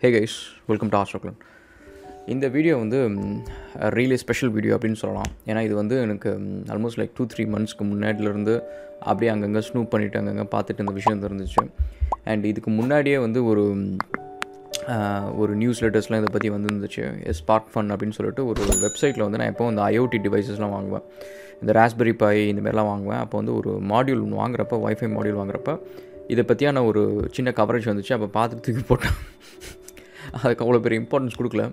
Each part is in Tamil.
hey guys welcome to Astroclan இந்த வீடியோ வந்து ரியலி ஸ்பெஷல் வீடியோ அப்படின்னு சொல்லலாம் ஏன்னா இது வந்து எனக்கு ஆல்மோஸ்ட் லைக் டூ த்ரீ மந்த்ஸ்க்கு முன்னாடிலேருந்து அப்படியே அங்கங்கே ஸ்னூப் பண்ணிவிட்டு அங்கங்கே பார்த்துட்டு இந்த விஷயம் இருந்துச்சு அண்ட் இதுக்கு முன்னாடியே வந்து ஒரு ஆஹ், ஒரு நியூஸ் லெட்டர்ஸ்லாம் இதை பற்றி வந்துருந்துச்சு ஸ்பார்க் ஃபன் அப்படின்னு சொல்லிட்டு ஒரு வெப்சைட்டில் வந்து நான் எப்போ இந்த ஐஓடி டிவைசஸ்லாம் வாங்குவேன் இந்த ராஸ்பெரி பை இந்த மாதிரிலாம் வாங்குவேன் அப்போ வந்து ஒரு மாடியூல் வாங்குறப்ப வைஃபை மாடியூல் வாங்குறப்ப இதை பற்றியான ஒரு சின்ன கவரேஜ் வந்துச்சு அப்போ பார்த்துட்டு தூக்கி போட்டேன் அதுக்கு அவ்வளோ பெரிய இம்பார்ட்டன்ஸ் கொடுக்கல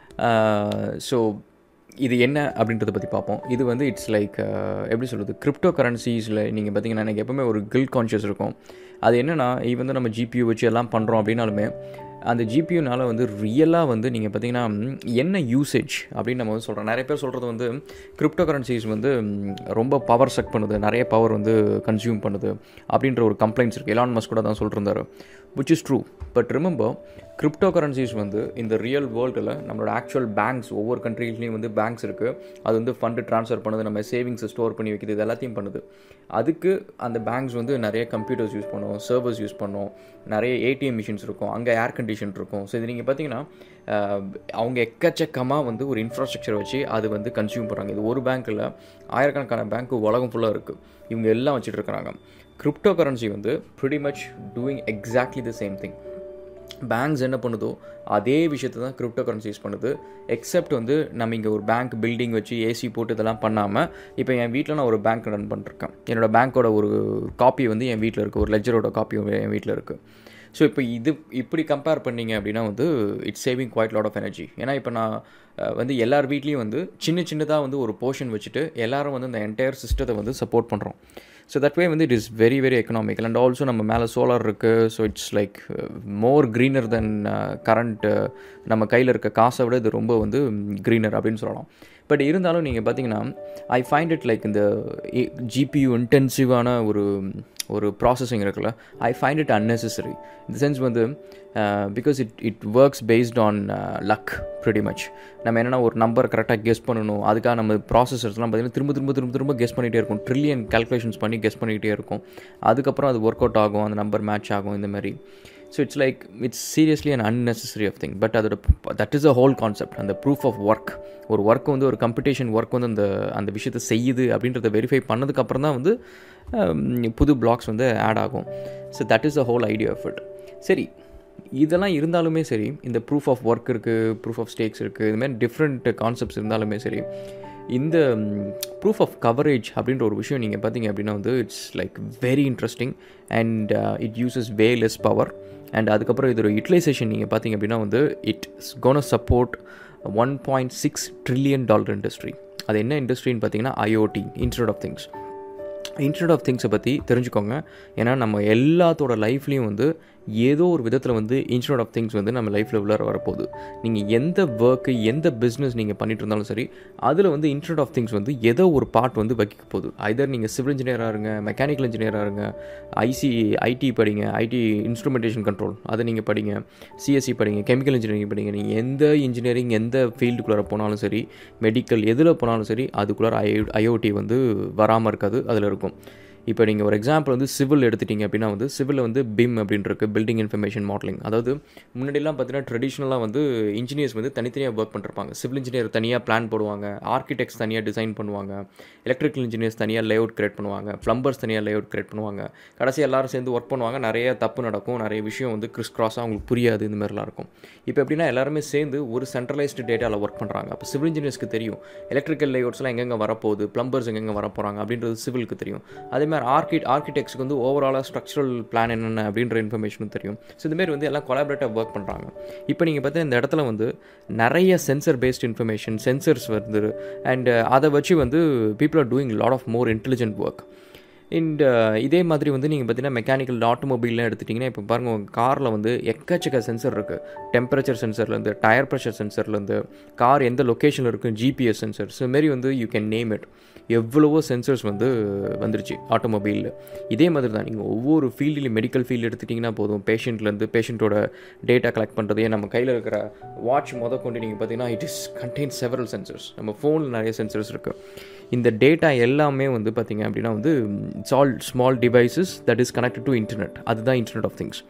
ஸோ இது என்ன அப்படின்றத பற்றி பார்ப்போம் இது வந்து இட்ஸ் லைக் எப்படி சொல்கிறது கிரிப்டோ கரன்சிஸில் நீங்கள் பார்த்தீங்கன்னா எனக்கு எப்பவுமே ஒரு கில் கான்ஷியஸ் இருக்கும் அது என்னென்னா இது வந்து நம்ம ஜிபியூ வச்சு எல்லாம் பண்ணுறோம் அப்படின்னாலுமே அந்த ஜிபியூனால வந்து ரியலாக வந்து நீங்கள் பார்த்தீங்கன்னா ம், என்ன யூசேஜ் அப்படின்னு நம்ம வந்து சொல்கிறோம் நிறைய பேர் சொல்கிறது வந்து கிரிப்டோ கரன்சிஸ் வந்து ம், ரொம்ப பவர் சக் பண்ணுது நிறைய பவர் வந்து கன்சியூம் பண்ணுது அப்படின்ற ஒரு கம்ப்ளைண்ட்ஸ் இருக்குது எலான் மஸ்க் கூட தான் சொல்லிருந்தாரு which is true but remember crypto currencies வந்து இந்த ரியல் வேர்ல்டில் நம்மளோட ஆக்சுவல் பேங்க்ஸ் ஒவ்வொரு கண்ட்ரீஸ்லேயும் வந்து பேங்க்ஸ் இருக்குது அது வந்து ஃபண்டு ட்ரான்ஸ்ஃபர் பண்ணுது நம்ம சேவிங்ஸை ஸ்டோர் பண்ணி வைக்குது இது எல்லாத்தையும் பண்ணுது அதுக்கு அந்த பேங்க்ஸ் வந்து நிறைய கம்ப்யூட்டர்ஸ் யூஸ் பண்ணும் சர்வர்ஸ் யூஸ் பண்ணும் நிறைய ஏடிஎம் மிஷின்ஸ் இருக்கும் அங்கே ஏர் கண்டிஷன் இருக்கும் ஸோ இது நீங்கள் பார்த்தீங்கன்னா அஹ், அவங்க எக்கச்சக்கமாக வந்து ஒரு இன்ஃப்ராஸ்ட்ரக்சர் வச்சு அது வந்து கன்சியூம் பண்ணுறாங்க இது ஒரு பேங்க்கில் ஆயிரக்கணக்கான பேங்க் உலகம் ஃபுல்லாக இருக்குது இவங்க எல்லாம் வச்சுட்டு இருக்கிறாங்க கிரிப்டோ கரன்சி வந்து pretty much doing exactly the same thing banks என்ன பண்ணுதோ அதே விஷயத்தை தான் கிரிப்டோ கரன்சிஸ் பண்ணுது எக்ஸப்ட் வந்து நம்ம இங்கே ஒரு பேங்க் பில்டிங் வச்சு ஏசி போட்டு இதெல்லாம் பண்ணாமல் இப்போ என் வீட்டில் நான் ஒரு பேங்க் ரன் பண்ணிருக்கேன் என்னோட பேங்க்கோட ஒரு காப்பி வந்து என் வீட்டில் இருக்குது ஒரு லெஜரோட காப்பி என் வீட்டில் இருக்குது ஸோ இப்போ இது இப்படி கம்பேர் பண்ணீங்க அப்படின்னா வந்து it's saving quite lot of energy ஏன்னா இப்போ நான் அஹ், வந்து எல்லார் வீட்லேயும் வந்து சின்ன சின்னதாக வந்து ஒரு போர்ஷன் வச்சுட்டு எல்லாரும் வந்து இந்த என்டையர் சிஸ்டத்தை வந்து சப்போர்ட் பண்ணுறோம் ஸோ தட் வே வந்து it is very very economical and also நம்ம மேலே சோலார் இருக்குது so it's like more greener then current நம்ம கையில் இருக்க காசை விட இது ரொம்ப வந்து க்ரீனர் அப்படின்னு சொல்லலாம் பட் இருந்தாலும் நீங்கள் பார்த்தீங்கன்னா ஐ ஃபைண்ட் இட் லைக் இந்த ஜிபியூ இன்டென்சிவான ஒரு ஒரு ப்ராசஸிங் இருக்குல்ல ஐ ஃபைண்ட் இட் unnecessary இந்த சென்ஸ் வந்து because it it works based on luck pretty much நம்ம என்னென்னா ஒரு நம்பர் கரெக்டாக கெஸ் பண்ணணும் அதுக்காக நம்ம ப்ராசஸர்ஸ்லாம் பார்த்தீங்கன்னா திரும்ப திரும்ப திரும்ப திரும்ப கெஸ் பண்ணிகிட்டே இருக்கும் ட்ரில்லியன் கால்குலேஷன்ஸ் பண்ணி கெஸ் பண்ணிக்கிட்டே இருக்கும் அதுக்கப்புறம் அது ஒர்க் அவுட் ஆகும் அந்த நம்பர் மேட்ச் ஆகும் இந்த மாதிரி so it's like it's seriously an unnecessary of thing but அதோட that is a whole concept அந்த ப்ரூஃப் ஆஃப் ஒர்க் ஒரு ஒர்க் வந்து ஒரு கம்படிஷன் ஒர்க் வந்து அந்த அந்த விஷயத்தை செய்யுது அப்படின்றத வெரிஃபை பண்ணதுக்கப்புறம் தான் வந்து ஹம், புது பிளாக்ஸ் வந்து ஆட் ஆகும் so that is the whole idea of it சரி இதெல்லாம் இருந்தாலுமே சரி இந்த ப்ரூஃப் ஆஃப் ஒர்க் இருக்குது ப்ரூஃப் ஆஃப் ஸ்டேக்ஸ் இருக்குது இது மாதிரி டிஃப்ரெண்ட் கான்செப்ட்ஸ் இருந்தாலுமே சரி இந்த ப்ரூஃப் ஆஃப் கவரேஜ் அப்படின்ற ஒரு விஷயம் நீங்கள் பார்த்தீங்க அப்படின்னா வந்து it's like very interesting and it uses way less power and அதுக்கப்புறம் இதோட யூட்டிலைசேஷன் நீங்கள் பார்த்தீங்க அப்படின்னா வந்து it gonna support one point six trillion dollar industry அது என்ன இண்டஸ்ட்ரின்னு பார்த்தீங்கன்னா IOT internet of things internet of திங்ஸை பற்றி தெரிஞ்சுக்கோங்க ஏன்னா நம்ம எல்லாத்தோட லைஃப்லேயும் வந்து ஏதோ ஒரு விதத்தில் வந்து இன்டர்நெட் ஆஃப் திங்ஸ் வந்து நம்ம லைஃப்பில் உள்ளார வரப்போகுது நீங்கள் எந்த ஒர்க்கு எந்த பிஸ்னஸ் நீங்கள் பண்ணிட்டு இருந்தாலும் சரி அதில் வந்து இன்டர்நெட் ஆஃப் திங்ஸ் வந்து ஏதோ ஒரு பார்ட் வந்து வைக்க போகுது ஐதர் நீங்கள் சிவில் இன்ஜினியராக இருங்க மெக்கானிக்கல் இன்ஜினியராக இருங்க ஐசி ஐடி படிங்க ஐடி இன்ஸ்ட்ருமெண்டேஷன் கண்ட்ரோல் அதை நீங்கள் படிங்க சிஎஸ்சி படிங்க கெமிக்கல் இன்ஜினியரிங் படிங்க நீங்கள் எந்த இன்ஜினியரிங் எந்த ஃபீல்டுக்குள்ளார போனாலும் சரி மெடிக்கல் எதில் போனாலும் சரி அதுக்குள்ளார ஐ ஐஓடி வந்து வராமல் இருக்காது அதில் இருக்கும் இப்போ நீங்கள் ஒரு எக்ஸாம்பிள் வந்து சிவில் எடுத்துட்டீங்க அப்படின்னா வந்து சிவில் வந்து பிம் அப்படின்னு இருக்கு பில்டிங் இன்ஃபர்மேஷன் மாடலிங் அதாவது முன்னாடிலாம் பார்த்தீங்கன்னா ட்ரெடிஷ்னலாக வந்து இன்ஜினியர்ஸ் வந்து தனித்தனியாக ஒர்க் பண்ணிருப்பாங்க சிவில் இன்ஜினியர் தனியாக பிளான் போடுவாங்க ஆர்கிடெக்ட்ஸ் தனியாக டிசைன் பண்ணுவாங்க எலக்ட்ரிக்கல் இன்ஜினியர்ஸ் தனியாக லேஅவுட் கிரியேட் பண்ணுவாங்க ப்ளம்பர்ஸ் தனியாக லேஅவுட் கிரியேட் பண்ணுவாங்க கடைசி எல்லாரும் சேர்ந்து ஒர்க் பண்ணுவாங்க நிறைய தப்பு நடக்கும் நிறைய விஷயம் வந்து கிறிஸ் கிராஸாக அவங்களுக்கு புரியாது இந்த மாதிரிலாம் இருக்கும் இப்போ எப்படின்னா எல்லாருமே சேர்ந்து ஒரு சென்ட்ரலைஸ்டு டேட்டாவில் ஒர்க் பண்ணுறாங்க அப்போ சிவில் இன்ஜினியர்ஸ்க்கு தெரியும் எலக்ட்ரிக்கல் லேஅவுட்ஸ்லாம் எங்கெங்கே வரப்போகுது ப்ளம்பர்ஸ் எங்கெங்கே வரப்போகிறாங்க அப்படின்றது சிவிலுக்கு தெரியும் அதே மாதிரி ஆர்கி ஆர்கிடெக்ட்ஸ்க்கு வந்து ஓவராலாக ஸ்ட்ரக்சரல் பிளான் என்னென்ன அப்படின்ற இன்ஃபர்மேஷனும் தெரியும் ஸோ இதுமாரி வந்து எல்லாம் கொலாபரேட்டிவ் ஒர்க் பண்ணுறாங்க இப்போ நீங்கள் பார்த்தீங்கன்னா இந்த இடத்துல வந்து நிறைய சென்சர் பேஸ்ட் இன்ஃபர்மேஷன் சென்சர்ஸ் வருது அண்ட் அதை வச்சு வந்து people are doing lot of more intelligent work and இதே மாதிரி வந்து நீங்கள் பார்த்தீங்கன்னா மெக்கானிக்கல் ஆட்டோமொபைல்லாம் எடுத்துட்டிங்கன்னா இப்போ பாருங்கள் உங்கள் காரில் வந்து எக்கச்சக்க சென்சர் இருக்குது டெம்பரேச்சர் சென்சர்லேருந்து டயர் ப்ரெஷர் சென்சர்லேருந்து கார் எந்த லொக்கேஷனில் இருக்குது ஜிபிஎஸ் சென்சர் ஸோ மாரி வந்து யூ கேன் நேம் இட் எவ்வளவோ சென்சர்ஸ் வந்து வந்துருச்சு ஆட்டோமொபைலில் இதே மாதிரி தான் நீங்கள் ஒவ்வொரு ஃபீல்டுலையும் மெடிக்கல் ஃபீல்டு எடுத்துட்டிங்கன்னா போதும் பேஷண்ட்லேருந்து பேஷண்ட்டோட டேட்டா கலெக்ட் பண்ணுறது நம்ம கையில் இருக்கிற வாட்ச் முத கொண்டு நீங்கள் பார்த்தீங்கன்னா it is contain several sensors நம்ம ஃபோனில் நிறைய சென்சர்ஸ் இருக்குது இந்த டேட்டா எல்லாமே வந்து பார்த்திங்க அப்படின்னா வந்து it's all small devices that is connected to internet அதுதான் இன்டர்நெட் ஆஃப் திங்ஸ்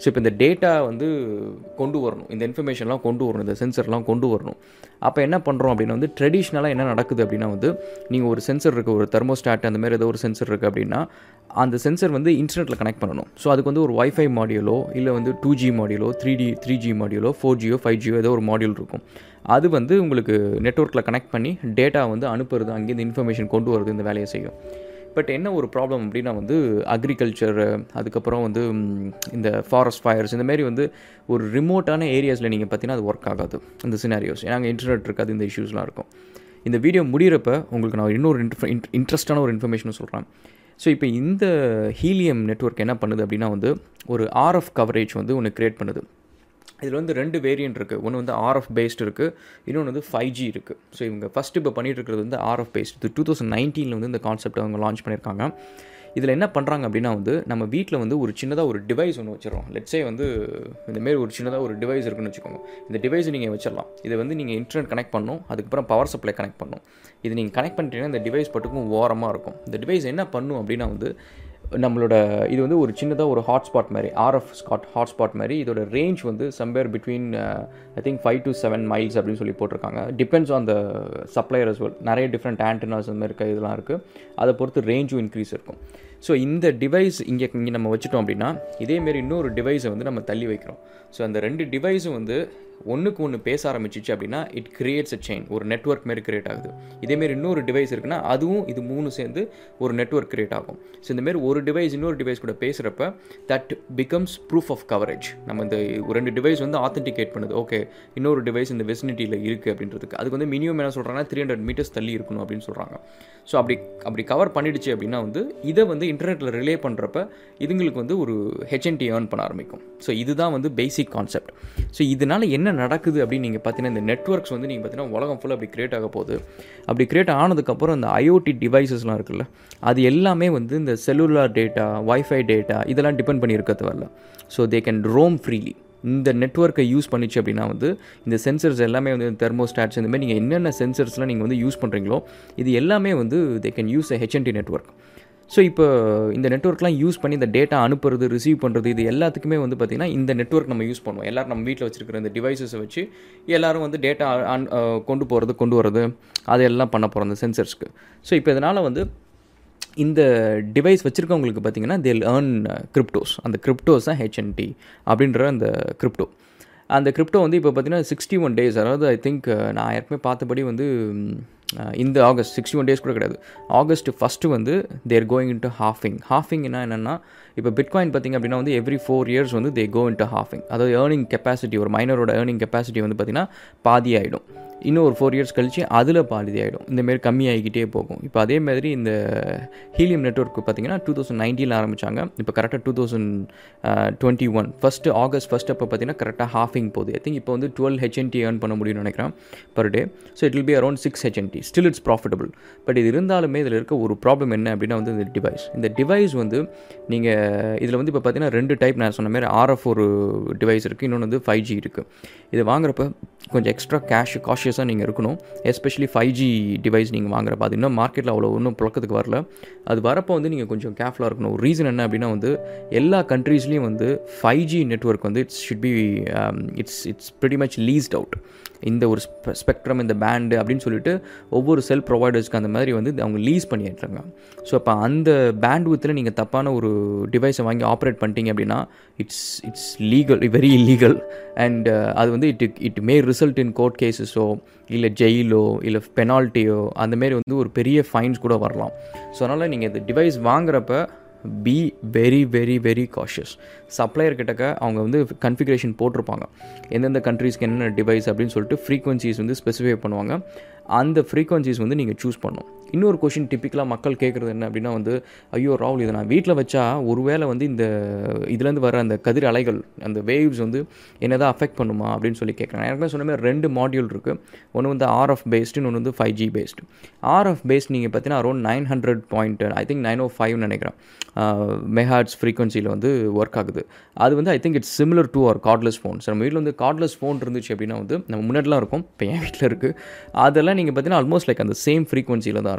ஸோ இப்போ இந்த டேட்டா வந்து கொண்டு வரணும் இந்த இன்ஃபர்மேஷன்லாம் கொண்டு வரணும் இந்த சென்சர்லாம் கொண்டு வரணும் அப்போ என்ன பண்ணுறோம் அப்படின்னா வந்து ட்ரெடிஷ்னலாக என்ன நடக்குது அப்படின்னா வந்து நீங்கள் ஒரு சென்சர் இருக்குது ஒரு தெர்மோஸ்டாட் அந்த மாதிரி ஏதோ ஒரு சென்சர் இருக்குது அப்படின்னா அந்த சென்சர் வந்து இன்டர்நெட்டில் கனெக்ட் பண்ணணும் ஸோ அதுக்கு வந்து ஒரு வைஃபை மாடியூலோ இல்லை வந்து டூ ஜி மாடியூலோ த்ரீ டி த்ரீ ஜி மாடியூலோ ஃபோர் ஜியோ ஃபைவ் ஜியோ ஏதோ ஒரு மாடியூல் இருக்கும் அது வந்து உங்களுக்கு நெட்ஒர்க்கில் கனெக்ட் பண்ணி டேட்டா வந்து அனுப்புறது அங்கேருந்து இன்ஃபர்மேஷன் கொண்டு வரது இந்த வேலையை செய்யும் பட் என்ன ஒரு ப்ராப்ளம் அப்படின்னா வந்து அக்ரிகல்ச்சர் அதுக்கப்புறம் வந்து ம், இந்த ஃபாரஸ்ட் ஃபயர்ஸ் இந்த மாதிரி வந்து ஒரு ரிமோட்டான ஏரியாஸில் நீங்கள் பார்த்தீங்கன்னா அது ஒர்க் ஆகாது இந்த சினாரியோஸ் ஏன்னா அங்கே இன்டர்நெட் இருக்காது இந்த இஷ்யூஸ்லாம் இருக்கும் இந்த வீடியோ முடிகிறப்ப உங்களுக்கு நான் இன்னொரு இன்ட்ரெஸ்டான ஒரு இன்ஃபர்மேஷனும் சொல்கிறேன் ஸோ இப்போ இந்த ஹீலியம் நெட்வொர்க் என்ன பண்ணுது அப்படின்னா வந்து ஒரு ஆர்எஃப் கவரேஜ் வந்து ஒன்று க்ரியேட் பண்ணுது இதில் வந்து ரெண்டு வேரியன்ட் இருக்குது ஒன்று வந்து ஆர்எஃப் பேஸ்ட் இருக்குது இன்னொன்று வந்து ஃபைவ் ஜி இருக்குது ஸோ இவங்க ஃபஸ்ட்டு இப்போ பண்ணிட்டு இருக்கிறது வந்து ஆர்எஃப் பேஸ்ட் இது டூ தௌசண்ட் நைன்டீனில் வந்து இந்த கான்செப்ட் அவங்க லான்ச் பண்ணியிருக்காங்க இதில் என்ன பண்ணுறாங்க அப்படின்னா வந்து நம்ம வீட்டில் வந்து ஒரு சின்னதாக ஒரு டிவைஸ் ஒன்று வச்சிடறோம் லெட்ஸே வந்து இந்தமாரி ஒரு சின்னதாக ஒரு டிவைஸ் இருக்குன்னு வச்சுக்கோங்க இந்த டிவைஸ் நீங்கள் வச்சிடலாம் இதை வந்து நீங்கள் இன்டர்நெட் கனெக்ட் பண்ணணும் அதுக்கப்புறம் பவர் சப்ளை கனெக்ட் பண்ணணும் இது நீங்கள் கனெக்ட் பண்ணிட்டீங்கன்னா இந்த டிவைஸ் பட்டுக்கும் ஓரமாக இருக்கும் இந்த டிவைஸ் என்ன பண்ணும் அப்படின்னா வந்து நம்மளோட இது வந்து ஒரு சின்னதாக ஒரு ஹாட்ஸ்பாட் மாதிரி ஆர்எஃப் ஸ்காட் ஹாட்ஸ்பாட் மாதிரி இதோட ரேஞ்ச் வந்து somewhere between I think five to seven miles அப்படின்னு சொல்லி போட்டிருக்காங்க depends on the supplier as well நிறைய டிஃப்ரெண்ட் ஆண்டனாஸ் அந்த மாதிரி இருக்க இதெல்லாம் இருக்குது அதை பொறுத்து ரேஞ்சும் இன்க்ரீஸ் இருக்கும் ஸோ இந்த டிவைஸ் இங்கே இங்கே நம்ம வச்சுட்டோம் அப்படின்னா இதேமாரி இன்னொரு டிவைஸை வந்து நம்ம தள்ளி வைக்கிறோம் ஸோ அந்த ரெண்டு டிவைஸும் வந்து ஒன்றுக்கு ஒன்று பேச ஆரம்பிச்சிச்சு அப்படின்னா இட் கிரியேட்ஸ் அ செயின் ஒரு நெட்வொர்க் மாரி கிரியேட் ஆகுது இதேமாரி இன்னொரு டிவைஸ் இருக்குன்னா அதுவும் இது மூணு சேர்ந்து ஒரு நெட்வொர்க் கிரியேட் ஆகும் ஸோ இந்தமாரி ஒரு டிவைஸ் இன்னொரு டிவைஸ் கூட பேசுகிறப்ப that becomes proof of coverage நம்ம இந்த ரெண்டு டிவைஸ் வந்து ஆத்தென்டிகேட் பண்ணுது ஓகே இன்னொரு டிவைஸ் இந்த வெசினிட்டியில் இருக்குது அப்படின்றதுக்கு அதுக்கு வந்து மினிமம் என்ன சொல்கிறாங்கன்னா த்ரீ ஹண்ட்ரட் மீட்டர்ஸ் தள்ளி இருக்கணும் அப்படின்னு சொல்கிறாங்க ஸோ அப்படி அப்படி கவர் பண்ணிடுச்சு அப்படின்னா வந்து இதை வந்து இன்டர்நெட்டில் ரிலே பண்ணுறப்ப இதுங்களுக்கு வந்து ஒரு ஹெச்என்டி ஏர்ன் பண்ண ஆரம்பிக்கும் ஸோ இதுதான் வந்து பேசிக் கான்செப்ட் ஸோ இதனால் என்ன நடக்குது அப்படின்னு நீங்கள் பார்த்தீங்கன்னா இந்த நெட்ஒர்க்ஸ் வந்து நீங்கள் பார்த்தீங்கன்னா உலகம் ஃபுல்லாக அப்படி கிரியேட் ஆக போகுது அப்படி கிரியேட் ஆனதுக்கப்புறம் இந்த ஐஓடி டிவைசஸ்லாம் இருக்குல்ல அது எல்லாமே வந்து இந்த செல்லுலார் டேட்டா வைஃபை டேட்டா இதெல்லாம் டிபெண்ட் பண்ணி இருக்கிறது வரல so they can roam freely இந்த நெட்ஒர்க்கை யூஸ் பண்ணிச்சு அப்படின்னா வந்து இந்த சென்சர்ஸ் எல்லாமே வந்து தெர்மோஸ்டாட்ஸ் இந்த மாதிரி நீங்கள் என்னென்ன சென்சர்ஸ்லாம் நீங்கள் வந்து யூஸ் பண்ணுறீங்களோ இது எல்லாமே வந்து they can use a HNT network so இப்போ இந்த நெட்ஒர்க்லாம் யூஸ் பண்ணி இந்த டேட்டா அனுப்புறது ரிசீவ் பண்ணுறது இது எல்லாத்துக்குமே வந்து பார்த்திங்கன்னா இந்த நெட்ஒர்க் நம்ம யூஸ் பண்ணுவோம் எல்லோரும் நம்ம வீட்டில் வச்சிருக்கிற இந்த டிவைசஸை வச்சு எல்லோரும் வந்து டேட்டா கொண்டு போகிறது கொண்டு வர்றது அதெல்லாம் பண்ண போகிறோம் அந்த சென்சர்ஸ்க்கு ஸோ இப்போ இதனால் வந்து இந்த டிவைஸ் வச்சுருக்கவங்களுக்கு பார்த்தீங்கன்னா தேல் ஏர்ன் கிரிப்டோஸ் அந்த கிரிப்டோஸ் தான் ஹெச்என்டி அப்படின்ற அந்த கிரிப்டோ அந்த கிரிப்டோ வந்து இப்போ பார்த்தீங்கன்னா சிக்ஸ்டி ஒன் டேஸ் அதாவது ஐ திங்க் நான் ஏற்கனவே பார்த்தபடி வந்து ம், அஹ், இந்த ஆகஸ்ட் சிக்ஸ்டி ஒன் டேஸ் கூட கிடையாது ஆகஸ்ட் ஃபஸ்ட்டு வந்து தேர் கோயிங் இன்ட்டு ஹாஃபிங் ஹாஃபிங்னா என்னென்னா இப்போ பிட்காயின் பார்த்திங்க அப்படின்னா வந்து எவ்ரி ஃபோர் இயர்ஸ் வந்து தே கோ இன்ட்டு ஹாஃபிங் அதாவது ஏர்னிங் கெப்பாசிட்டி ஒரு மைனரோட ஏர்னிங் கெப்பாசிட்டி வந்து பார்த்திங்கன்னா பாதி ஆகிடும் இன்னும் ஒரு ஃபோர் இயர்ஸ் கழிச்சு அதில் பாதி ஆகிடும் இந்தமாரி கம்மியாகிக்கிட்டே போகும் இப்போ அதே மாதிரி இந்த ஹீலியம் நெட்ஒர்க் பார்த்தீங்கன்னா டூ தௌசண்ட் நைன்டீனில் ஆரம்பித்தாங்க இப்போ கரெக்டாக two thousand twenty one first August first அப்போ பார்த்தீங்கன்னா கரெக்டாக ஹாஃபிங் போகுது ஐ திங்க் இப்போ வந்து டுவெல் ஹெச்என்டி ஏர்ன் பண்ண முடியும்னு நினைக்கிறேன் per day so it will be around six HNT still it's profitable but இது இருந்தாலுமே இதில் இருக்க ஒரு ப்ராப்ளம் என்ன அப்படின்னா வந்து இந்த டிவைஸ் இந்த டிவைஸ் வந்து நீங்கள் இதில் வந்து இப்போ பார்த்தீங்கன்னா ரெண்டு டைப் நான் சொன்ன மாதிரி ஆர்எஃப் ஒரு டிவைஸ் இருக்குது இன்னொன்று வந்து ஃபைவ் ஜி இருக்குது இது வாங்குறப்ப கொஞ்சம் எக்ஸ்ட்ரா கேஷ் காஷியஸாக நீங்கள் இருக்கணும் எஸ்பெஷலி ஃபைவ் ஜி டிவைஸ் நீங்கள் வாங்குறப்ப அது இன்னும் மார்க்கெட்டில் அவ்வளோ இன்னும் புழக்கத்துக்கு வரல அது வரப்போ வந்து நீங்கள் கொஞ்சம் கேர்ஃபுல்லாக இருக்கணும் ஒரு ரீசன் என்ன அப்படின்னா வந்து எல்லா கண்ட்ரீஸ்லேயும் வந்து ஃபைவ் ஜி நெட்ஒர்க் வந்து it's should be it's it's pretty much leased out இந்த ஒரு ஸ்பெக்ட்ரம் இந்த பேண்டு அப்படின்னு சொல்லிட்டு ஒவ்வொரு செல் ப்ரொவைடர்ஸ்க்கு அந்த மாதிரி வந்து அவங்க லீஸ் பண்ணிட்டுருங்க ஸோ அப்போ அந்த பேண்ட் நீங்கள் தப்பான ஒரு டிவைஸை வாங்கி ஆப்ரேட் பண்ணிட்டீங்க அப்படின்னா it's it's legal very illegal and அது வந்து it it may result in court கேசஸோ இல்லை ஜெயிலோ இல்லை பெனால்ட்டியோ அந்தமாரி வந்து ஒரு பெரிய ஃபைன்ஸ் கூட வரலாம் ஸோ அதனால் நீங்கள் இந்த டிவைஸ் வாங்குறப்ப be very very very cautious supplier கிட்டக்க அவங்க வந்து கன்ஃபிகரேஷன் போட்டிருப்பாங்க எந்தெந்த கண்ட்ரீஸ்க்கு என்னென்ன டிவைஸ் அப்படின்னு சொல்லிட்டு ஃப்ரீக்வன்சிஸ் வந்து ஸ்பெசிஃபை பண்ணுவாங்க அந்த ஃப்ரீக்வன்சிஸ் வந்து நீங்கள் சூஸ் பண்ணணும் இன்னொரு கொஷின் டிப்பிக்கலாக மக்கள் கேட்குறது என்ன அப்படின்னா வந்து ஐயோ ராகுல் இதை நான் வீட்டில் வச்சா ஒருவேளை வந்து இந்த இதுலேருந்து வர அந்த கதிர் அலைகள் அந்த வேவ்ஸ் வந்து என்ன தான் அஃபெக்ட் பண்ணுமா அப்படின்னு சொல்லி கேட்குறாங்க எனக்கு சொன்ன மாதிரி ரெண்டு மாடியூல் இருக்குது ஒன்று வந்து ஆர்எஃப் பேஸ்டு இன்னொன்று வந்து five G based RF based நீங்கள் பார்த்தீங்கன்னா around nine hundred point I think nine O ஃபைவ்னு நினைக்கிறேன் மெஹாட்ஸ் ஃப்ரீக்வன்சியில் வந்து ஒர்க் ஆகுது அது வந்து I think it's similar to our cordless phones நம்ம வீட்டில் வந்து கார்ட்லெஸ் ஃபோன் இருந்துச்சு அப்படின்னா வந்து நம்ம முன்னாடிலாம் இருக்கும் இப்போ என் வீட்டில் இருக்குது அதெல்லாம் நீங்கள் பார்த்தீங்கன்னா ஆல்மோஸ்ட் லைக் அந்த சேம் ஃப்ரீக்வன்சியில் தான் இருக்கும்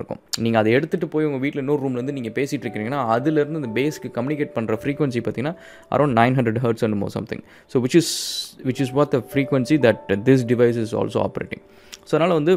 இருக்கும் நீங்கள் அதை எடுத்துகிட்டு போய் உங்கள் வீட்டில் இன்னொரு ரூம்லேருந்து நீங்கள் பேசிகிட்டு இருக்கிறீங்கன்னா அதுலேருந்து இந்த பேஸ்க்கு கம்யூனிகேட் பண்ணுற ஃப்ரீக்வன்சி பார்த்தீங்கன்னா around nine hundred hertz and more something so which is which is what the frequency that this device is also operating so அதனால் வந்து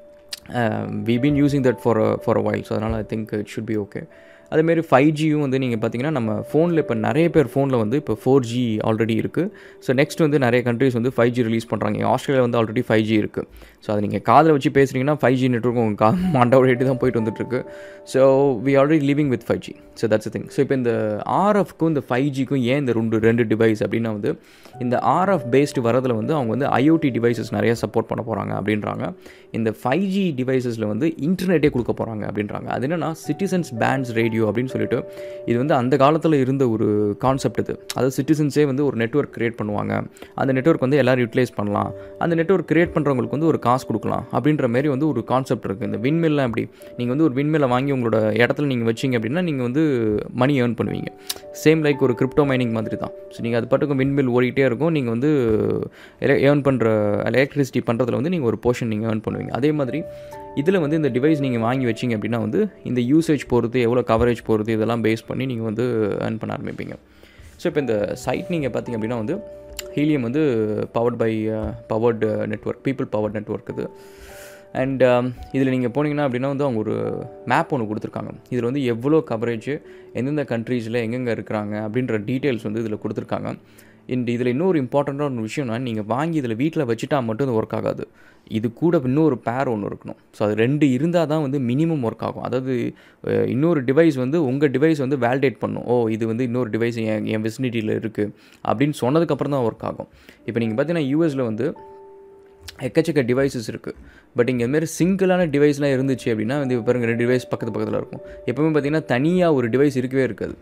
we been using that for for a while so அதனால் I think it should be okay அதேமாரி ஃபைவ் ஜியும் வந்து நீங்கள் பார்த்தீங்கன்னா நம்ம ஃபோனில் இப்போ நிறைய பேர் ஃபோனில் வந்து இப்போ ஃபோர் ஜி ஆல்ரெடி இருக்குது ஸோ நெக்ஸ்ட் வந்து நிறைய கண்ட்ரிஸ் வந்து ஃபைவ் ஜி ரிலீஸ் பண்ணுறாங்க ஆஸ்திரேலியா வந்து ஆல்ரெடி ஃபைவ் ஜி இருக்குது ஸோ அது நீங்கள் காதில் வச்சு பேசுகிறீங்கன்னா ஃபைவ் ஜி நெட்ஒர்க் உங்கள் கா மாண்டோட ரேட்டு தான் போயிட்டு வந்துட்டுருக்கு so we already living with five G so that's thing so இப்போ இந்த ஆர்எஃப்க்கும் இந்த ஃபைவ் ஜிக்கும் ஏன் இந்த ரெண்டு ரெண்டு டிவைஸ் அப்படின்னா வந்து இந்த ஆர்எஃப் பேஸ்டு வரதில் வந்து அவங்க வந்து ஐஓடி டிவைசஸ் நிறைய சப்போர்ட் பண்ண போகிறாங்க அப்படின்றாங்க இந்த ஃபைவ் ஜி டிவைசஸில் வந்து இன்டர்நெட்டே கொடுக்க போகிறாங்க அப்படின்றாங்க அது என்னென்னா சிட்டிசன்ஸ் பேண்ட்ஸ் ரேடியோ அப்படின்னு சொல்லிட்டு இது வந்து அந்த காலத்தில் இருந்த ஒரு கான்செப்ட் இது அதாவது சிட்டிசன்ஸே வந்து ஒரு நெட்ஒர்க் க்ரியேட் பண்ணுவாங்க அந்த நெட்ஒர்க் வந்து எல்லோரும் யூட்டிலைஸ் பண்ணலாம் அந்த நெட்ஒர்க் க்ரியேட் பண்ணுறவங்களுக்கு வந்து ஒரு காசு கொடுக்கலாம் அப்படின்ற மாதிரி வந்து ஒரு கான்செப்ட் இருக்குது இந்த விண்மில்லாம் அப்படி நீங்கள் வந்து ஒரு விண்மில்லை வாங்கி உங்களோட இடத்துல நீங்கள் வச்சிங்க அப்படின்னா நீங்கள் வந்து மணி ஏர்ன் பண்ணுவீங்க சேம் லைக் ஒரு கிரிப்டோ மைனிங் மாதிரி தான் ஸோ நீங்கள் அது பாட்டுக்கு விண்மில் ஓடிட்டே இருக்கும் நீங்கள் வந்து ஏர்ன் பண்ணுற எலக்ட்ரிசிட்டி பண்ணுறதுல வந்து நீங்கள் ஒரு போர்ஷன் நீங்கள் ஏர்ன் பண்ணுவீங்க அதே மாதிரி இதில் வந்து இந்த டிவைஸ் நீங்கள் வாங்கி வச்சிங்க அப்படின்னா வந்து இந்த யூசேஜ் பொறுத்து எவ்வளோ கவரேஜ் பொறுத்து இதெல்லாம் பேஸ் பண்ணி நீங்கள் வந்து ஏர்ன் பண்ண ஆரம்பிப்பீங்க ஸோ இப்போ இந்த சைட் நீங்கள் பார்த்தீங்க அப்படின்னா வந்து ஹீலியம் வந்து powered by powered network people powered network இது அண்ட் இதில் நீங்கள் போனீங்கன்னா அப்படின்னா வந்து அவங்க ஒரு மேப் ஒன்று கொடுத்துருக்காங்க இதில் வந்து எவ்வளோ கவரேஜ் எந்தெந்த கண்ட்ரீஸில் எங்கெங்கே இருக்கிறாங்க அப்படின்ற டீட்டெயில்ஸ் வந்து இதில் கொடுத்துருக்காங்க இந்த இதில் இன்னொரு இம்பார்ட்டண்ட்டான ஒரு விஷயம்னா நீங்கள் வாங்கி இதில் வீட்டில் வச்சுட்டா மட்டும் இது ஒர்க் ஆகாது இது கூட இன்னொரு பேர் ஒன்று இருக்கணும் ஸோ அது ரெண்டு இருந்தால் தான் வந்து மினிமம் ஒர்க் ஆகும் அதாவது இன்னொரு டிவைஸ் வந்து உங்கள் டிவைஸ் வந்து வேலிடேட் பண்ணும் ஓ இது வந்து இன்னொரு டிவைஸ் என் என் வெசினிட்டியில் இருக்குது அப்படின்னு சொன்னதுக்கப்புறம் தான் ஒர்க் ஆகும் இப்போ நீங்கள் பார்த்தீங்கன்னா யூஎஸில் வந்து எக்கச்சக்க டிவைசஸ் இருக்குது பட் இங்கே மாரி சிங்கிளான டிவைஸ்லாம் இருந்துச்சு அப்படின்னா வந்து இப்போ பாருங்கள் ரெண்டு டிவைஸ் பக்கத்து பக்கத்தில் இருக்கும் எப்போவுமே பார்த்தீங்கன்னா தனியாக ஒரு டிவைஸ் இருக்கவே இருக்காது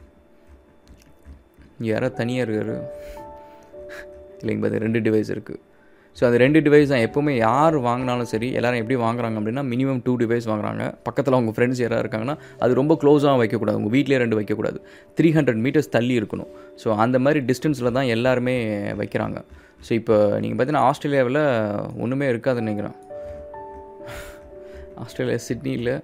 யாராவது தனியாக இருக்காரு இல்லைங்க பார்த்து ரெண்டு டிவைஸ் இருக்குது ஸோ அந்த ரெண்டு டிவைஸ் தான் எப்போவுமே யார் வாங்கினாலும் சரி எல்லோரும் எப்படி வாங்குறாங்க அப்படின்னா மினிமம் டூ டிவைஸ் வாங்குறாங்க பக்கத்தில் அவங்க ஃப்ரெண்ட்ஸ் யாராவது இருக்காங்கன்னா அது ரொம்ப க்ளோஸாக வைக்கக்கூடாது உங்கள் வீட்டிலே ரெண்டு வைக்கக்கூடாது த்ரீ ஹண்ட்ரட் மீட்டர்ஸ் தள்ளி இருக்கணும் ஸோ அந்த மாதிரி டிஸ்டன்ஸில் தான் எல்லாருமே வைக்கிறாங்க ஸோ இப்போ நீங்கள் பார்த்தீங்கன்னா ஆஸ்திரேலியாவில் ஒன்றுமே இருக்காதுன்னு நினைக்கிறேன் ஆஸ்திரேலியா சிட்னியில்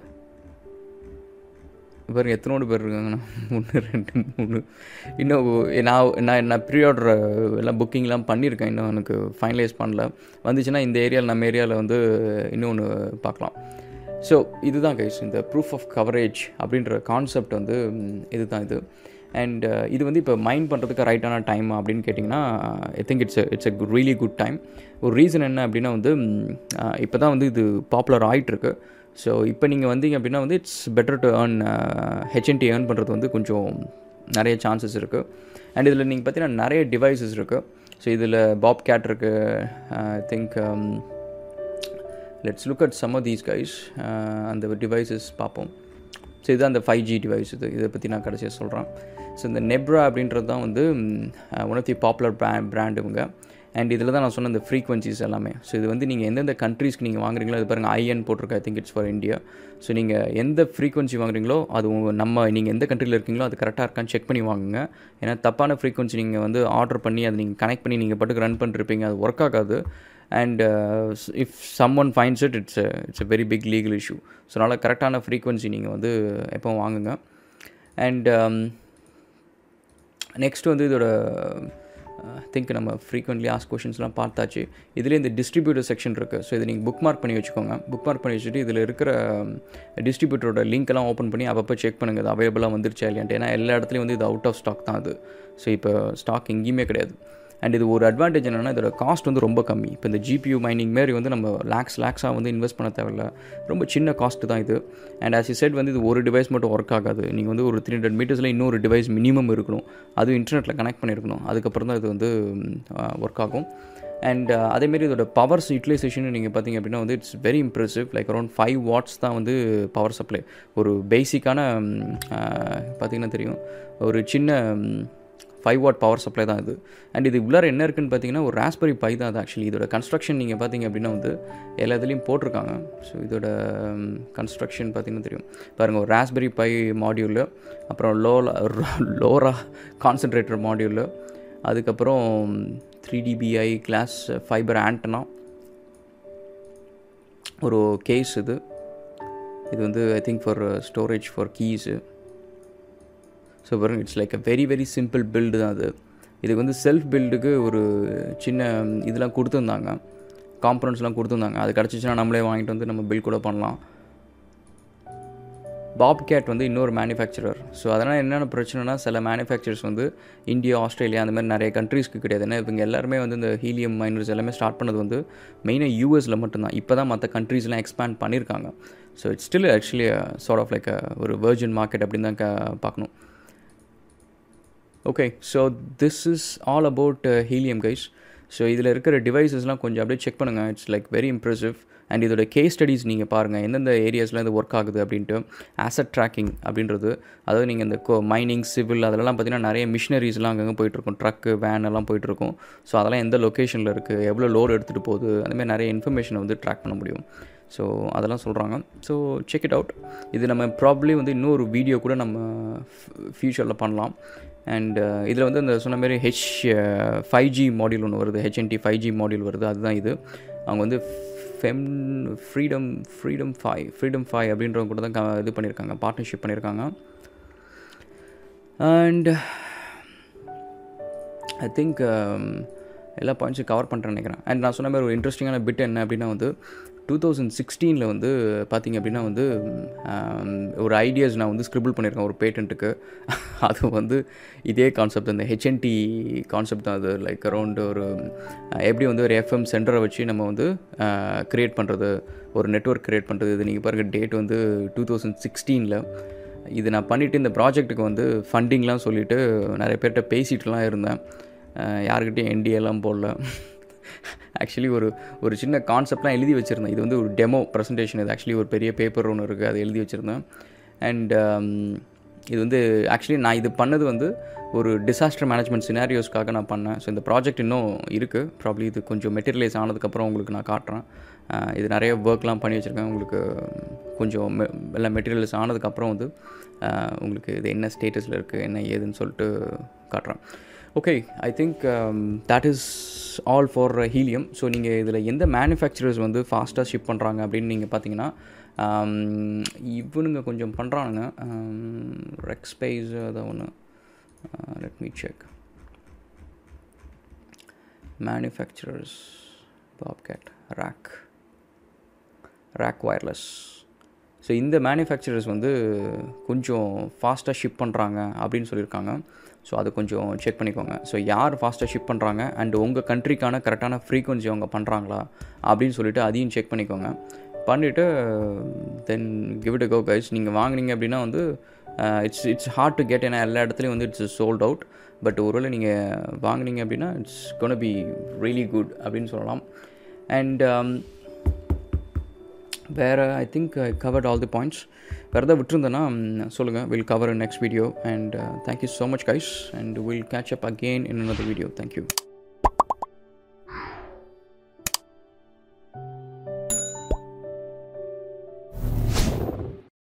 பாருங்க எத்தனோடு பேர் இருக்காங்கண்ணா ஒன்று ரெண்டு மூணு இன்னும் நான் நான் நான் ப்ரீ ஆர்டர் எல்லாம் புக்கிங்லாம் பண்ணியிருக்கேன் இன்னும் எனக்கு ஃபைனலைஸ் பண்ணல வந்துச்சுன்னா இந்த ஏரியாவில் நம்ம ஏரியாவில் வந்து இன்னொன்று பார்க்கலாம் ஸோ இதுதான் கைஸ் இந்த ப்ரூஃப் ஆஃப் கவரேஜ் அப்படின்ற கான்செப்ட் வந்து இதுதான் இது அண்ட் இது வந்து இப்போ மைண்ட் பண்ணுறதுக்கு ரைட்டான டைம் அப்படின்னு கேட்டிங்கன்னா I think it's it's a really good time ஒரு ரீசன் என்ன அப்படின்னா வந்து இப்போ தான் வந்து இது பாப்புலர் ஆகிட்டுருக்கு ஸோ இப்போ நீங்கள் வந்தீங்க அப்படின்னா வந்து it's better to earn HNT earn பண்ணுறது வந்து கொஞ்சம் நிறைய சான்சஸ் இருக்குது அண்ட் இதில் நீங்கள் பார்த்தீங்கன்னா நிறைய டிவைசஸ் இருக்குது ஸோ இதில் பாப் கேட் இருக்குது I think let's look at some of these guys அந்த டிவைசஸ் பார்ப்போம் ஸோ இது அந்த ஃபைவ் ஜி டிவைஸ் இது இதை பற்றி நான் கடைசியாக சொல்கிறேன் ஸோ இந்த நெப்ரா அப்படின்றது தான் வந்து ஒன் ஆஃப் தி பாப்புலர் ப்ரா பிராண்ட் இவங்க அண்ட் இதில் தான் நான் சொன்ன இந்த ஃப்ரீக்வன்சிஸ் எல்லாமே ஸோ இது வந்து நீங்கள் எந்தெந்த கண்ட்ரீஸ்க்கு நீங்கள் வாங்குறீங்களோ அது பாருங்கள் ஐஎன் போட்டிருக்க I think it's for India so நீங்கள் எந்த ஃப்ரீக்வன்சி வாங்குறீங்களோ அது உங்கள் நம்ம நீங்கள் எந்த கண்ட்ரியில் இருக்கீங்களோ அது கரெக்டாக இருக்கான்னு செக் பண்ணி வாங்குங்க ஏன்னா தப்பான ஃப்ரீக்வன்சி நீங்கள் வந்து ஆர்டர் பண்ணி அதை நீங்கள் கனெக்ட் பண்ணி நீங்கள் பாட்டுக்கு ரன் பண்ணிருப்பீங்க அது ஒர்க் ஆகாது and if some one fines it it's it's a very big legal issue so அதனால் கரெக்டான ஃப்ரீக்வன்சி நீங்கள் வந்து எப்போ வாங்குங்க அண்ட் நெக்ஸ்ட் வந்து இதோட திங்க் நம்ம ஃப்ரீக்வெண்ட்லி ஆஸ் கொஷின்ஸ்லாம் பார்த்தாச்சு இதில் இந்த டிஸ்ட்ரிபியூட்டர் செக்ஷன் இருக்குது ஸோ இதை நீங்கள் புக் மார்க் பண்ணி வச்சுக்கோங்க புக் மார்க் பண்ணி வச்சுட்டு இதில் இருக்கிற டிஸ்ட்ரிபியூட்டரோட லிங்க்கெல்லாம் ஓப்பன் பண்ணி அப்பப்போ செக் பண்ணுங்கள் அது அவைலபிளாக வந்துருச்சா இல்லையான்ட்டு ஏன்னா எல்லா இடத்துலையும் வந்து இது அவுட் ஆஃப் ஸ்டாக் தான் அது ஸோ இப்போ ஸ்டாக் எங்கேயுமே கிடையாது அண்ட் இது ஒரு அட்வான்டேஜ் என்னென்னா இதோட காஸ்ட் வந்து ரொம்ப கம்மி இப்போ இந்த ஜிபியூ மைனிங் மாரி வந்து நம்ம லேக்ஸ் லேக்ஸாக வந்து இன்வெஸ்ட் பண்ண தேவையில்ல ரொம்ப சின்ன காஸ்ட் தான் இது அண்ட் ஆஸ் யூ செட் வந்து இது ஒரு டிவைஸ் மட்டும் ஒர்க் ஆகாது நீங்கள் வந்து ஒரு த்ரீ ஹண்ட்ரட் மீட்டர்ஸில் இன்னொரு டிவைஸ் மினிமம் இருக்கணும் அதுவும் இன்டர்நெட்டில் கனெக்ட் பண்ணியிருக்கணும் அதுக்கப்புறம் தான் இது வந்து ஒர்க் ஆகும் அண்ட் அதேமாரி இதோட பவர்ஸ் யூட்டிலைசேஷன் நீங்கள் பார்த்தீங்க அப்படின்னா வந்து it's very impressive like around five watts தான் வந்து பவர் சப்ளை ஒரு பேசிக்கான பார்த்திங்கன்னா தெரியும் ஒரு சின்ன ஃபைவ் வாட் பவர் சப்ளை தான் இது அண்ட் இது உள்ளார என்ன இருக்குன்னு பார்த்தீங்கன்னா ஒரு ராஸ்பெரி பை தான் அது ஆக்சுவலி இதோட கன்ஸ்ட்ரக்ஷன் நீங்கள் பார்த்தீங்க அப்படின்னா வந்து எல்லா இதுலேயும் போட்டிருக்காங்க ஸோ இதோட கன்ஸ்ட்ரக்ஷன் பார்த்தீங்கன்னா தெரியும் பாருங்கள் ஒரு ராஸ்பெரி பை மாடியூலு அப்புறம் லோலா லோரா கான்சன்ட்ரேட்டர் மாடியூலு அதுக்கப்புறம் three dBi glass fibre antenna ஒரு கேஸ் இது இது வந்து I think for storage for keys so பாருங்க it's like a very very simple build தான் அது இதுக்கு வந்து செல்ஃப் பில்டுக்கு ஒரு சின்ன இதெல்லாம் கொடுத்துருந்தாங்க காம்பனண்ட்ஸ்லாம் கொடுத்துருந்தாங்க அது கிடச்சிச்சின்னா நம்மளே வாங்கிட்டு வந்து நம்ம பில் கூட பண்ணலாம் பாப் கேட் வந்து இன்னொரு மேனுஃபேக்சரர் ஸோ அதனால் என்னென்ன பிரச்சனைனா சில மேனுஃபேக்சரர்ஸ் வந்து இந்தியா ஆஸ்திரேலியா அந்த மாதிரி நிறைய கண்ட்ரீஸ்க்கு கிடையாது ஏன்னா இவங்க எல்லாருமே வந்து இந்த ஹீலியம் மைனர்ஸ் எல்லாமே ஸ்டார்ட் பண்ணது வந்து மெயினாக யூஎஸில் மட்டும்தான் இப்போ தான் மற்ற கண்ட்ரீஸ்லாம் எக்ஸ்பேண்ட் பண்ணியிருக்காங்க so it's still actually sort of like ஒரு வெர்ஜின் மார்க்கெட் அப்படின்னு தான் க- பார்க்கணும் okay so this is all about helium guys so இதில் இருக்கிற டிவைசஸ்லாம் கொஞ்சம் அப்படியே செக் பண்ணுங்கள் it's like very impressive and இதோட கேஸ் ஸ்டடீஸ் நீங்கள் பாருங்கள் எந்தெந்த ஏரியாஸ்லாம் இது ஒர்க் ஆகுது அப்படின்ட்டு ஆசட் ட்ராக்கிங் அப்படின்றது அதாவது நீங்கள் இந்த மைனிங் சிவில் அதெல்லாம் பார்த்தீங்கன்னா நிறைய மிஷினரிஸ்லாம் அங்கங்கே போயிட்டுருக்கும் ட்ரக்கு வேன் எல்லாம் போயிட்டுருக்கும் ஸோ அதெல்லாம் எந்த லொக்கேஷனில் இருக்குது எவ்வளோ லோடு எடுத்துகிட்டு போகுது அந்தமாதிரி நிறைய இன்ஃபர்மேஷனை வந்து ட்ராக் பண்ண முடியும் ஸோ அதெல்லாம் சொல்கிறாங்க ஸோ செக் இட் அவுட் இது நம்ம ப்ராப்ளி வந்து இன்னொரு வீடியோ கூட நம்ம ஃப்யூச்சரில் பண்ணலாம் அண்ட் இதில் வந்து இந்த சொன்ன மாதிரி ஹெச் ஃபைவ் ஜி மாடியூல் ஒன்று வருது ஹெச்என்டி ஃபைவ் ஜி மாடியூல் வருது அதுதான் இது அவங்க வந்து ஃபெம் freedom freedom five freedom five அப்படின்றவங்க கூட தான் க- இது பண்ணியிருக்காங்க பார்ட்னர்ஷிப் பண்ணியிருக்காங்க அண்ட் ஐ திங்க் எல்லா பாயிண்ட்ஸும் கவர் பண்ணுறேன்னு நினைக்கிறேன் அண்ட் நான் சொன்ன மாதிரி ஒரு இன்ட்ரெஸ்டிங்கான பிட் என்ன அப்படின்னா வந்து டூ தௌசண்ட் சிக்ஸ்டீனில் வந்து பார்த்தீங்க அப்படின்னா வந்து um, ஒரு ஐடியாஸ் நான் வந்து ஸ்கிரிபிள் பண்ணியிருக்கேன் ஒரு பேட்டன்ட்டுக்கு அது வந்து இதே கான்செப்ட் அந்த ஹெச்என்டி கான்செப்ட் தான் அது லைக் அரௌண்ட் ஒரு அஹ், எப்படி வந்து ஒரு எஃப்எம் சென்டரை வச்சு நம்ம வந்து க்ரியேட் பண்ணுறது ஒரு நெட்வொர்க் க்ரியேட் பண்ணுறது இது நீங்கள் பாருங்கள் டேட் வந்து டூ தௌசண்ட் சிக்ஸ்டீனில் இது நான் பண்ணிவிட்டு இந்த ப்ராஜெக்ட்டுக்கு வந்து ஃபண்டிங்லாம் சொல்லிவிட்டு நிறைய பேர்கிட்ட பேசிட்டுலாம் இருந்தேன் அஹ் யாருக்கிட்டையும் என்டிஏலாம் போடல ஆக்சுவலி ஒரு ஒரு சின்ன கான்செப்ட்லாம் எழுதி வச்சுருந்தேன் இது வந்து ஒரு டெமோ ப்ரெசன்டேஷன் இது ஆக்சுவலி ஒரு பெரிய பேப்பர் ஒன்று இருக்குது அதை எழுதி வச்சுருந்தேன் அண்ட் இது வந்து ஆக்சுவலி நான் இது பண்ணது வந்து ஒரு டிசாஸ்டர் மேனேஜ்மெண்ட் சினாரியோஸ்க்காக நான் பண்ணேன் ஸோ இந்த ப்ராஜெக்ட் இன்னும் இருக்குது ப்ராப்ளி இது கொஞ்சம் மெட்டீரியலைஸ் ஆனதுக்கப்புறம் உங்களுக்கு நான் காட்டுறேன் அஹ் இது நிறைய ஒர்க்லாம் பண்ணி வச்சுருக்கேன் உங்களுக்கு கொஞ்சம் மெ- எல்லாம் மெட்டீரியல்ஸ் ஆனதுக்கப்புறம் வந்து அஹ் உங்களுக்கு இது என்ன ஸ்டேட்டஸில் இருக்குது என்ன ஏதுன்னு சொல்லிட்டு காட்டுறேன் okay I think that is all for helium so நீங்கள் இதில் எந்த மேனுஃபேக்சரர்ஸ் வந்து ஃபாஸ்ட்டாக ஷிப் பண்ணுறாங்க அப்படின்னு நீங்கள் பார்த்தீங்கன்னா um, இவனுங்க கொஞ்சம் பண்ணுறானுங்க ரெக்ஸ்பைஸ் அதை ஒன்று let me check manufacturers Bobcat RAK RAK wireless so இந்த மேனுஃபேக்சரர்ஸ் வந்து கொஞ்சம் ஃபாஸ்ட்டாக ஷிப் பண்ணுறாங்க அப்படின்னு சொல்லியிருக்காங்க ஸோ அது கொஞ்சம் செக் பண்ணிக்கோங்க ஸோ யார் ஃபாஸ்ட்டாக ஷிப் பண்ணுறாங்க அண்ட் உங்கள் கண்ட்ரிக்கான கரெக்டான ஃப்ரீக்வன்சி அவங்க பண்ணுறாங்களா அப்படின்னு சொல்லிட்டு அதையும் செக் பண்ணிக்கோங்க பண்ணிவிட்டு then give it go guys நீங்கள் வாங்குனீங்க அப்படின்னா வந்து it's it's hard to get ஏன்னா எல்லா இடத்துலையும் வந்து இட்ஸ் சோல்ட் அவுட் பட் ஒருவேளை நீங்கள் வாங்குனீங்க அப்படின்னா it's gonna be really good அப்படின்னு சொல்லலாம் அண்ட் வேறு I think I covered all the points வேறு எதாவது விட்டுருந்தேன்னா சொல்லுங்கள் will cover next video and thank you so much guys and will catch up again in another video thank you